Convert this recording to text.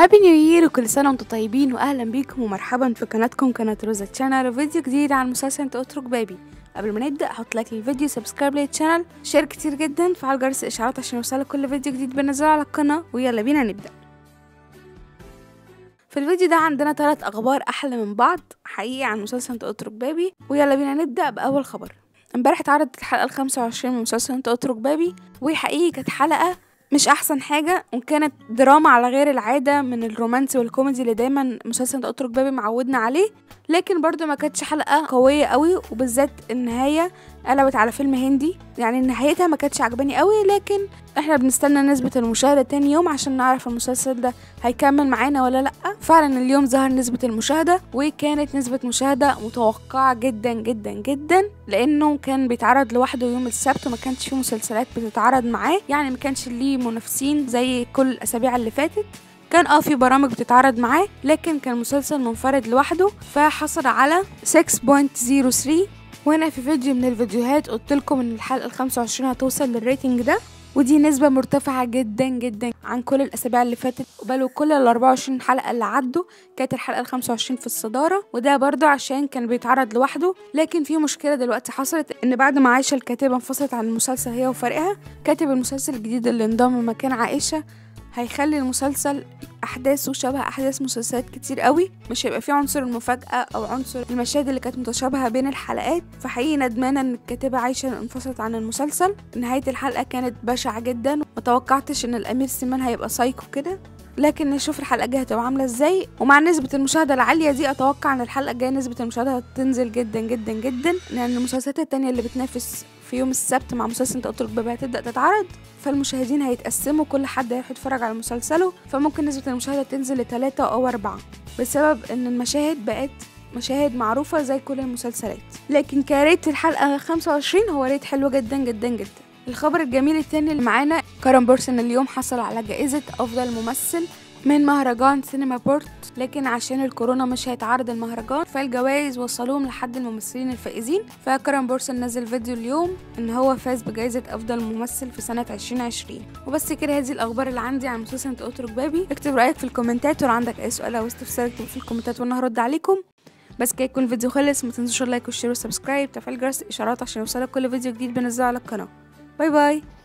هابي نيو يير وكل سنة وانتم طيبين واهلا بيكم ومرحبا في قناتكم قناة روزا تشانل وفيديو جديد عن مسلسل انت اترك بابي قبل ما نبدأ حط لايك للفيديو سبسكرايب للشانل شير كتير جدا فعل جرس الاشعارات عشان يوصلك كل فيديو جديد بنزله على القناة ويلا بينا نبدأ في الفيديو ده عندنا ثلاث اخبار احلى من بعض حقيقي عن مسلسل انت اترك بابي ويلا بينا نبدأ باول خبر امبارح اتعرضت الحلقة الخمسة وعشرين من مسلسل انت اترك بابي وحقيقي كانت حلقة مش احسن حاجة وكانت دراما على غير العادة من الرومانسي والكوميدي اللي دايما مسلسل اترك بابي معودنا عليه لكن برضو ما كانتش حلقة قوية قوي وبالذات النهاية قلبت على فيلم هندي يعني نهايتها ما كانتش عجباني قوي لكن احنا بنستنى نسبة المشاهدة تاني يوم عشان نعرف المسلسل ده هيكمل معانا ولا لأ فعلا اليوم ظهر نسبة المشاهدة وكانت نسبة مشاهدة متوقعة جدا جدا جدا لأنه كان بيتعرض لوحده يوم السبت وما كانش فيه مسلسلات بتتعرض معاه يعني ما كانش ليه منافسين زي كل الأسابيع اللي فاتت كان اه في برامج بتتعرض معاه لكن كان مسلسل منفرد لوحده فحصل على 6.03 وهنا في فيديو من الفيديوهات قلت لكم ان الحلقه ال 25 هتوصل للريتنج ده ودي نسبة مرتفعة جدا جدا عن كل الأسابيع اللي فاتت بل كل ال 24 حلقة اللي عدوا كانت الحلقة ال 25 في الصدارة وده برضو عشان كان بيتعرض لوحده لكن في مشكلة دلوقتي حصلت إن بعد ما عائشة الكاتبة انفصلت عن المسلسل هي وفريقها كاتب المسلسل الجديد اللي انضم مكان عائشة هيخلي المسلسل احداثه شبه احداث مسلسلات كتير قوي مش هيبقى فيه عنصر المفاجاه او عنصر المشاهد اللي كانت متشابهه بين الحلقات فحقيقي ندمانه ان الكاتبه عايشه انفصلت عن المسلسل نهايه الحلقه كانت بشعه جدا متوقعتش ان الامير سيمان هيبقى سايكو كده لكن نشوف الحلقه الجايه هتبقى عامله ازاي ومع نسبه المشاهده العاليه دي اتوقع ان الحلقه الجايه نسبه المشاهده هتنزل جدا جدا جدا لان المسلسلات التانية اللي بتنافس في يوم السبت مع مسلسل انت اترك بابي هتبدا تتعرض فالمشاهدين هيتقسموا كل حد هيروح يتفرج على مسلسله فممكن نسبه المشاهده تنزل لتلاتة او أربعة بسبب ان المشاهد بقت مشاهد معروفة زي كل المسلسلات لكن كريت الحلقة 25 هو ريت حلو جدا جدا جدا الخبر الجميل التاني اللي معانا كارم بورسن اليوم حصل على جائزة أفضل ممثل من مهرجان سينما بورت لكن عشان الكورونا مش هيتعرض المهرجان فالجوائز وصلوهم لحد الممثلين الفائزين فكرم بورسن نزل فيديو اليوم ان هو فاز بجائزة افضل ممثل في سنة 2020 وبس كده هذه الاخبار اللي عندي عن مسلسل انت اترك بابي اكتب رايك في الكومنتات ولو عندك اي سؤال او استفسار اكتب في الكومنتات وانا هرد عليكم بس كده يكون الفيديو خلص ما تنسوش اللايك والشير والسبسكرايب تفعيل جرس الاشارات عشان يوصلك كل فيديو جديد بنزله على القناه باي باي